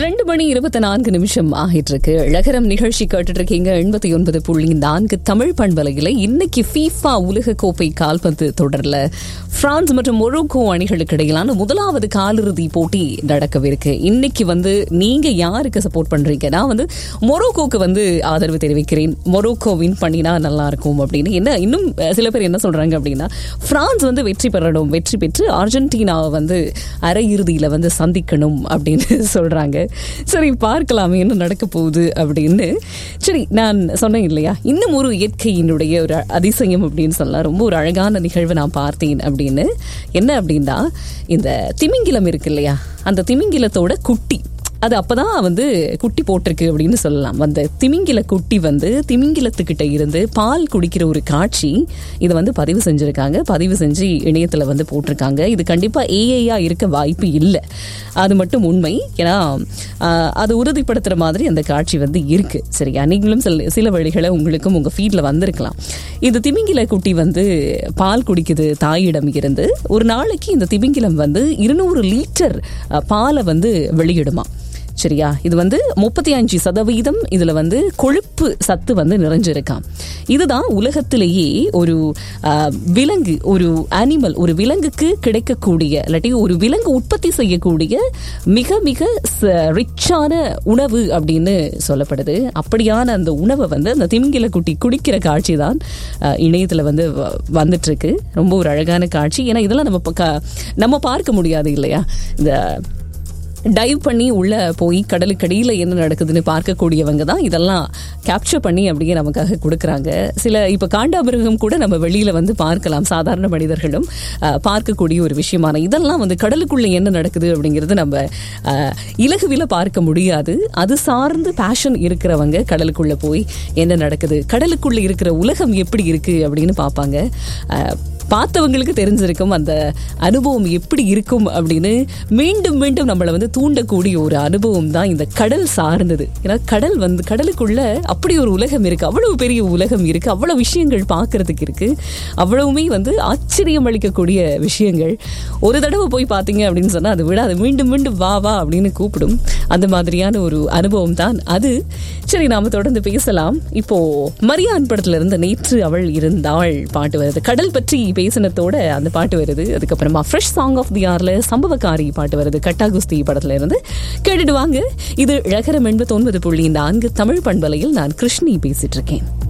ரெண்டு மணி இருபத்தி நான்கு நிமிஷம் ஆகிட்டு இருக்கு இழகரம் நிகழ்ச்சி கேட்டுட்டு இருக்கீங்க எண்பத்தி ஒன்பது புள்ளி நான்கு தமிழ் பண்பலையில இன்னைக்கு ஃபீஃபா உலக கோப்பை கால்பந்து தொடர்ல பிரான்ஸ் மற்றும் மொரோக்கோ அணிகளுக்கு இடையிலான முதலாவது காலிறுதி போட்டி நடக்கவிருக்கு இன்னைக்கு வந்து நீங்க யாருக்கு சப்போர்ட் பண்றீங்க நான் வந்து மொரோக்கோக்கு வந்து ஆதரவு தெரிவிக்கிறேன் மொரோக்கோ வின் பண்ணினா நல்லா இருக்கும் அப்படின்னு என்ன இன்னும் சில பேர் என்ன சொல்றாங்க அப்படின்னா பிரான்ஸ் வந்து வெற்றி பெறணும் வெற்றி பெற்று அர்ஜென்டினாவை வந்து அரையிறுதியில வந்து சந்திக்கணும் அப்படின்னு சொல்றாங்க சரி பார்க்கலாமே என்ன நடக்க போகுது அப்படின்னு சரி நான் சொன்னேன் இல்லையா இன்னும் ஒரு இயற்கையினுடைய ஒரு அதிசயம் அப்படின்னு சொல்லலாம் ரொம்ப ஒரு அழகான நிகழ்வை நான் பார்த்தேன் அப்படின்னு என்ன அப்படின்னா இந்த திமிங்கிலம் இருக்கு இல்லையா அந்த திமிங்கிலத்தோட குட்டி அது அப்பதான் வந்து குட்டி போட்டிருக்கு அப்படின்னு சொல்லலாம் அந்த திமிங்கில குட்டி வந்து திமிங்கிலத்துக்கிட்ட இருந்து பால் குடிக்கிற ஒரு காட்சி இதை வந்து பதிவு செஞ்சிருக்காங்க பதிவு செஞ்சு இணையத்துல வந்து போட்டிருக்காங்க இது கண்டிப்பா ஏஐயா இருக்க வாய்ப்பு இல்லை அது மட்டும் உண்மை ஏன்னா ஆஹ், அது உறுதிப்படுத்துற மாதிரி அந்த காட்சி வந்து இருக்கு சரியா நீங்களும் சில சில வழிகளை உங்களுக்கும் உங்க ஃபீட்ல வந்திருக்கலாம் இந்த திமிங்கில குட்டி வந்து பால் குடிக்குது தாயிடம் இருந்து ஒரு நாளைக்கு இந்த திமிங்கிலம் வந்து இருநூறு லிட்டர் அஹ், பாலை வந்து வெளியிடுமா சரியா இது வந்து முப்பத்தி அஞ்சு சதவீதம் இதுல வந்து கொழுப்பு சத்து வந்து நிறைஞ்சிருக்காம் இதுதான் உலகத்திலேயே ஒரு ஆஹ், விலங்கு ஒரு அனிமல் ஒரு விலங்குக்கு கிடைக்கக்கூடிய இல்லாட்டி ஒரு விலங்கு உற்பத்தி செய்யக்கூடிய மிக மிக ரிச்சான உணவு அப்படின்னு சொல்லப்படுது அப்படியான அந்த உணவை வந்து அந்த திமிங்கில குட்டி குடிக்கிற காட்சி தான் ஆஹ், இணையத்துல வந்து வ- வந்துட்டு இருக்கு ரொம்ப ஒரு அழகான காட்சி ஏன்னா இதெல்லாம் நம்ம பக்க- நம்ம பார்க்க முடியாது இல்லையா இந்த டைவ் பண்ணி உள்ள போய் கடலுக்கடியில் என்ன நடக்குதுன்னு பார்க்கக்கூடியவங்க தான் இதெல்லாம் கேப்சர் பண்ணி அப்படியே நமக்காக கொடுக்குறாங்க சில இப்போ காண்டாமிருகம் கூட நம்ம வெளியில வந்து பார்க்கலாம் சாதாரண மனிதர்களும் அஹ், பார்க்கக்கூடிய ஒரு விஷயமான இதெல்லாம் வந்து கடலுக்குள்ள என்ன நடக்குது அப்படிங்கிறது நம்ம அஹ், இலகுவில பார்க்க முடியாது அது சார்ந்து பேஷன் இருக்கிறவங்க கடலுக்குள்ள போய் என்ன நடக்குது கடலுக்குள்ள இருக்கிற உலகம் எப்படி இருக்கு அப்படின்னு பார்ப்பாங்க அஹ், பார்த்தவங்களுக்கு தெரிஞ்சிருக்கும் அந்த அனுபவம் எப்படி இருக்கும் அப்படின்னு மீண்டும் மீண்டும் நம்மளை வந்து தூண்டக்கூடிய ஒரு அனுபவம் தான் இந்த கடல் சார்ந்தது ஏன்னா கடல் வந்து கடலுக்குள்ள அப்படி ஒரு உலகம் இருக்கு அவ்வளவு பெரிய உலகம் இருக்கு அவ்வளவு விஷயங்கள் பார்க்கறதுக்கு இருக்கு அவ்வளவுமே வந்து ஆச்சரியம் அளிக்கக்கூடிய விஷயங்கள் ஒரு தடவை போய் பார்த்தீங்க அப்படின்னு சொன்னா அது விட அது மீண்டும் மீண்டும் வா வா அப்படின்னு கூப்பிடும் அந்த மாதிரியான ஒரு அனுபவம் தான் அது சரி நாம தொடர்ந்து பேசலாம் இப்போ மரியான் படத்துல இருந்து நேற்று அவள் இருந்தாள் பாட்டு வருது கடல் பற்றி பேசினத்தோட அந்த பாட்டு வருது அதுக்கப்புறமா ஃப்ரெஷ் சாங் ஆஃப் தி ஆர்ல சம்பவக்காரி பாட்டு வருது கட்டாகுஸ்தி படத்துல இருந்து கேட்டுட்டு வாங்க இது இழகரம் எண்பத்தி ஒன்பது புள்ளி நான்கு தமிழ் பண்பலையில் நான் கிருஷ்ணி பேசிட்டு இருக்கேன்